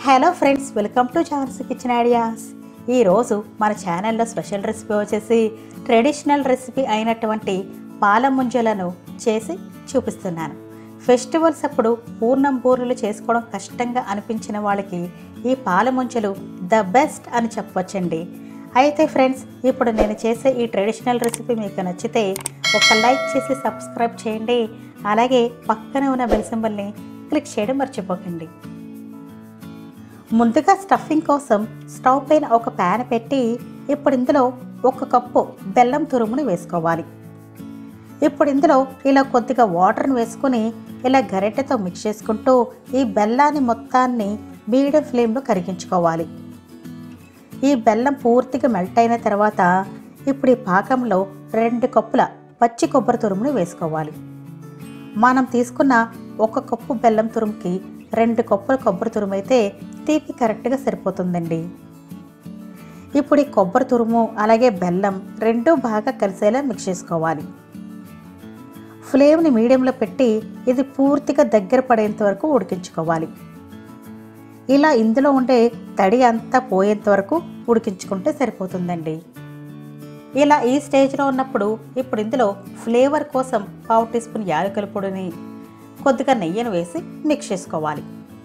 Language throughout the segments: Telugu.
hello friends welcome to chance kitchen ideas ఈరోజు మన ఛానల్లో స్పెషల్ రెసిపీ వచ్చేసి ట్రెడిషనల్ రెసిపీ అయినటువంటి పాల ముంజలను చేసి చూపిస్తున్నాను ఫెస్టివల్స్ అప్పుడు పూర్ణం బూరెలు చేసుకోవడం కష్టంగా అనిపించిన వాళ్ళకి ఈ పాల ముంజలు ద బెస్ట్ అని చెప్పవచ్చండి అయితే ఫ్రెండ్స్ ఇప్పుడు నేను చేసే ఈ ట్రెడిషనల్ రెసిపీ మీకు నచ్చితే ఒక లైక్ చేసి సబ్స్క్రైబ్ చేయండి అలాగే పక్కన ఉన్న బెల్ సింబల్ని క్లిక్ చేయడం మర్చిపోకండి ముందుగా స్టఫింగ్ కోసం స్టవ్ పైన ఒక ప్యాన్ పెట్టి ఇప్పుడు ఇందులో ఒక కప్పు బెల్లం తురుమును వేసుకోవాలి ఇప్పుడు ఇందులో ఇలా కొద్దిగా వాటర్ని వేసుకుని ఇలా గరిటెతో మిక్స్ చేసుకుంటూ ఈ బెల్లాన్ని మొత్తాన్ని మీడియం ఫ్లేమ్లో కరిగించుకోవాలి ఈ బెల్లం పూర్తిగా మెల్ట్ అయిన తర్వాత ఇప్పుడు ఈ పాకంలో రెండు కప్పుల పచ్చి కొబ్బరి తురుమును వేసుకోవాలి మనం తీసుకున్న ఒక కప్పు బెల్లం తురుముకి రెండు కప్పుల కొబ్బరి తురుము అయితే తీపి కరెక్ట్గా సరిపోతుందండి ఇప్పుడు ఈ కొబ్బరి తురుము అలాగే బెల్లం రెండూ బాగా కలిసేలా మిక్స్ చేసుకోవాలి ఫ్లేమ్ని మీడియంలో పెట్టి ఇది పూర్తిగా దగ్గర పడేంత వరకు ఉడికించుకోవాలి ఇలా ఇందులో ఉండే తడి అంతా పోయేంత వరకు ఉడికించుకుంటే సరిపోతుందండి ఇలా ఈ స్టేజ్లో ఉన్నప్పుడు ఇప్పుడు ఇందులో ఫ్లేవర్ కోసం పావు టీ స్పూన్ యాలకుల పొడిని కొద్దిగా నెయ్యిని వేసి మిక్స్ చేసుకోవాలి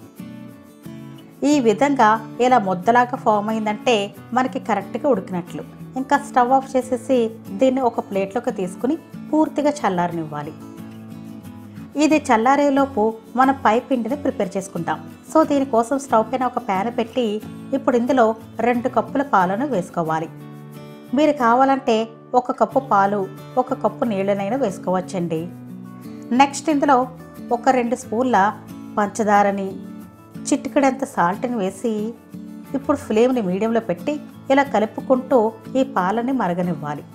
ఈ విధంగా ఇలా ముద్దలాగా ఫామ్ అయిందంటే మనకి కరెక్ట్గా ఉడికినట్లు ఇంకా స్టవ్ ఆఫ్ చేసేసి దీన్ని ఒక ప్లేట్లోకి తీసుకుని పూర్తిగా చల్లారనివ్వాలి ఇది చల్లారేలోపు మన పై పిండిని ప్రిపేర్ చేసుకుంటాం సో దీనికోసం స్టవ్ పైన ఒక ప్యాన్ పెట్టి ఇప్పుడు ఇందులో రెండు కప్పుల పాలను వేసుకోవాలి మీరు కావాలంటే ఒక కప్పు పాలు ఒక కప్పు నీళ్ళనైనా వేసుకోవచ్చండి నెక్స్ట్ ఇందులో ఒక రెండు స్పూన్ల పంచదారని చిటికెడంత సాల్ట్ని వేసి ఇప్పుడు ఫ్లేమ్ని మీడియంలో పెట్టి ఇలా కలుపుకుంటూ ఈ పాలని మరగనివ్వాలి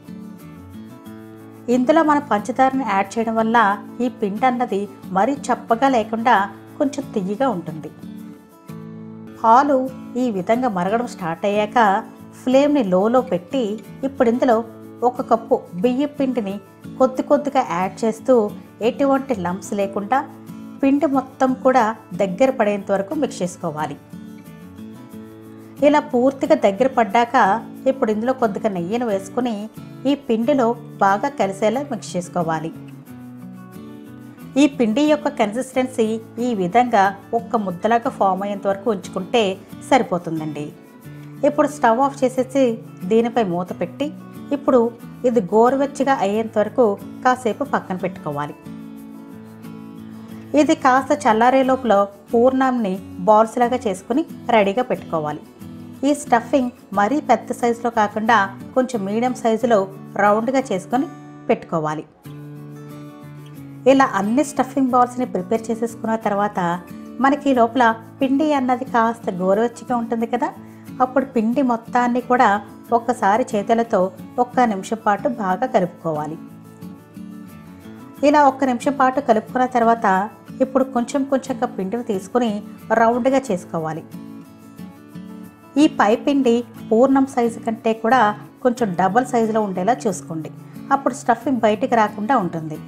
ఇందులో మనం పంచదారని యాడ్ చేయడం వల్ల ఈ పిండి అన్నది మరీ చప్పగా లేకుండా కొంచెం తియ్యగా ఉంటుంది పాలు ఈ విధంగా మరగడం స్టార్ట్ అయ్యాక ఫ్లేమ్ని లోలో పెట్టి ఇప్పుడు ఇందులో ఒక కప్పు బియ్యం పిండిని కొద్ది కొద్దిగా యాడ్ చేస్తూ ఎటువంటి లంప్స్ లేకుండా పిండి మొత్తం కూడా దగ్గర పడేంత వరకు మిక్స్ చేసుకోవాలి ఇలా పూర్తిగా దగ్గర పడ్డాక ఇప్పుడు ఇందులో కొద్దిగా నెయ్యిని వేసుకుని ఈ పిండిలో బాగా కలిసేలా మిక్స్ చేసుకోవాలి ఈ పిండి యొక్క కన్సిస్టెన్సీ ఈ విధంగా ఒక్క ముద్దలాగా ఫామ్ అయ్యేంత వరకు ఉంచుకుంటే సరిపోతుందండి ఇప్పుడు స్టవ్ ఆఫ్ చేసేసి దీనిపై మూత పెట్టి ఇప్పుడు ఇది గోరువెచ్చగా అయ్యేంత వరకు కాసేపు పక్కన పెట్టుకోవాలి ఇది కాస్త చల్లారే లోపల పూర్ణంని బాల్స్ లాగా చేసుకుని రెడీగా పెట్టుకోవాలి ఈ స్టఫింగ్ మరీ పెద్ద సైజులో కాకుండా కొంచెం మీడియం సైజులో రౌండ్గా చేసుకొని పెట్టుకోవాలి ఇలా అన్ని స్టఫింగ్ బాల్స్ని ప్రిపేర్ చేసేసుకున్న తర్వాత మనకి లోపల పిండి అన్నది కాస్త గోరువెచ్చగా ఉంటుంది కదా అప్పుడు పిండి మొత్తాన్ని కూడా ఒక్కసారి చేతులతో ఒక్క నిమిషం పాటు బాగా కలుపుకోవాలి ఇలా ఒక్క నిమిషం పాటు కలుపుకున్న తర్వాత ఇప్పుడు కొంచెం కొంచెంగా పిండిని తీసుకుని రౌండ్గా చేసుకోవాలి ఈ పై పిండి పూర్ణం సైజు కంటే కూడా కొంచెం డబల్ సైజులో ఉండేలా చూసుకోండి అప్పుడు స్టఫింగ్ బయటికి రాకుండా ఉంటుంది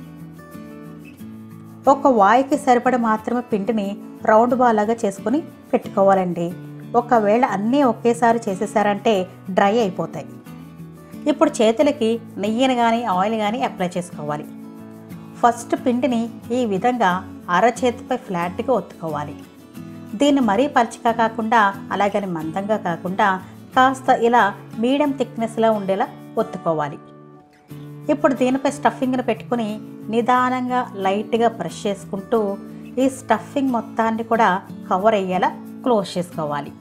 ఒక వాయికి సరిపడ మాత్రమే పిండిని రౌండ్ బాలాగా చేసుకుని పెట్టుకోవాలండి ఒకవేళ అన్నీ ఒకేసారి చేసేసారంటే డ్రై అయిపోతాయి ఇప్పుడు చేతులకి నెయ్యిని కానీ ఆయిల్ కానీ అప్లై చేసుకోవాలి ఫస్ట్ పిండిని ఈ విధంగా అరచేతిపై ఫ్లాట్గా ఒత్తుకోవాలి దీన్ని మరీ పలుచగా కాకుండా అలాగని మందంగా కాకుండా కాస్త ఇలా మీడియం థిక్నెస్లో ఉండేలా ఒత్తుకోవాలి ఇప్పుడు దీనిపై స్టఫింగ్ని పెట్టుకుని నిదానంగా లైట్గా బ్రష్ చేసుకుంటూ ఈ స్టఫింగ్ మొత్తాన్ని కూడా కవర్ అయ్యేలా క్లోజ్ చేసుకోవాలి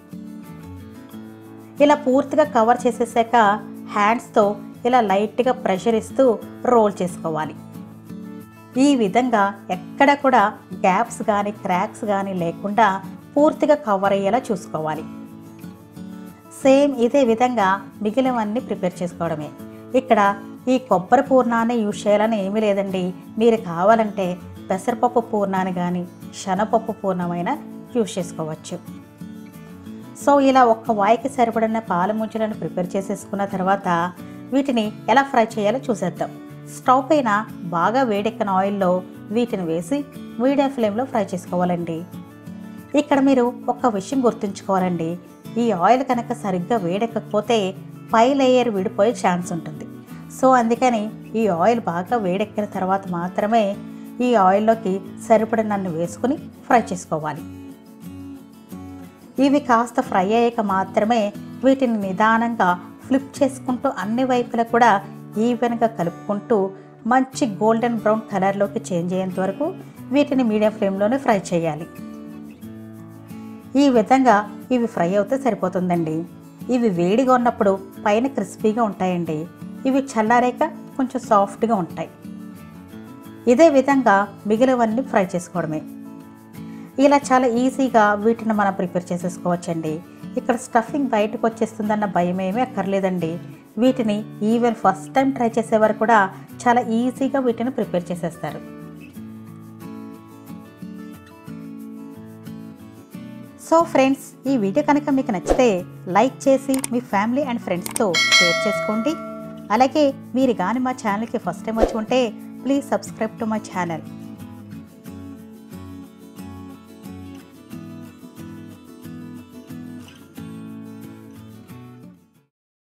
ఇలా పూర్తిగా కవర్ చేసేసాక హ్యాండ్స్తో ఇలా లైట్గా ప్రెషర్ ఇస్తూ రోల్ చేసుకోవాలి ఈ విధంగా ఎక్కడ కూడా గ్యాప్స్ కానీ క్రాక్స్ కానీ లేకుండా పూర్తిగా కవర్ అయ్యేలా చూసుకోవాలి సేమ్ ఇదే విధంగా మిగిలినవన్నీ ప్రిపేర్ చేసుకోవడమే ఇక్కడ ఈ కొబ్బరి పూర్ణాన్ని యూజ్ చేయాలని ఏమీ లేదండి మీరు కావాలంటే పెసరపప్పు పూర్ణాన్ని కానీ శనగపప్పు పూర్ణమైనా యూజ్ చేసుకోవచ్చు సో ఇలా ఒక్క వాయికి సరిపడిన పాల ముంచులను ప్రిపేర్ చేసేసుకున్న తర్వాత వీటిని ఎలా ఫ్రై చేయాలో చూసేద్దాం స్టవ్ పైన బాగా వేడెక్కిన ఆయిల్లో వీటిని వేసి మీడియం ఫ్లేమ్లో ఫ్రై చేసుకోవాలండి ఇక్కడ మీరు ఒక విషయం గుర్తుంచుకోవాలండి ఈ ఆయిల్ కనుక సరిగ్గా వేడెక్కకపోతే పై లేయర్ విడిపోయే ఛాన్స్ ఉంటుంది సో అందుకని ఈ ఆయిల్ బాగా వేడెక్కిన తర్వాత మాత్రమే ఈ ఆయిల్లోకి సరిపడినన్ను వేసుకుని ఫ్రై చేసుకోవాలి ఇవి కాస్త ఫ్రై అయ్యాక మాత్రమే వీటిని నిదానంగా ఫ్లిప్ చేసుకుంటూ అన్ని వైపులా కూడా ఈవెన్గా కలుపుకుంటూ మంచి గోల్డెన్ బ్రౌన్ కలర్లోకి చేంజ్ అయ్యేంత వరకు వీటిని మీడియం ఫ్లేమ్లోనే ఫ్రై చేయాలి ఈ విధంగా ఇవి ఫ్రై అవుతే సరిపోతుందండి ఇవి వేడిగా ఉన్నప్పుడు పైన క్రిస్పీగా ఉంటాయండి ఇవి చల్లారాక కొంచెం సాఫ్ట్గా ఉంటాయి ఇదే విధంగా మిగిలినవన్నీ ఫ్రై చేసుకోవడమే ఇలా చాలా ఈజీగా వీటిని మనం ప్రిపేర్ చేసేసుకోవచ్చండి ఇక్కడ స్టఫింగ్ బయటకు వచ్చేస్తుందన్న భయం ఏమీ అక్కర్లేదండి వీటిని ఈవెన్ ఫస్ట్ టైం ట్రై చేసేవారు కూడా చాలా ఈజీగా వీటిని ప్రిపేర్ చేసేస్తారు సో ఫ్రెండ్స్ ఈ వీడియో కనుక మీకు నచ్చితే లైక్ చేసి మీ ఫ్యామిలీ అండ్ ఫ్రెండ్స్తో షేర్ చేసుకోండి అలాగే మీరు కానీ మా ఛానల్కి ఫస్ట్ టైం వచ్చి ఉంటే please subscribe to my channel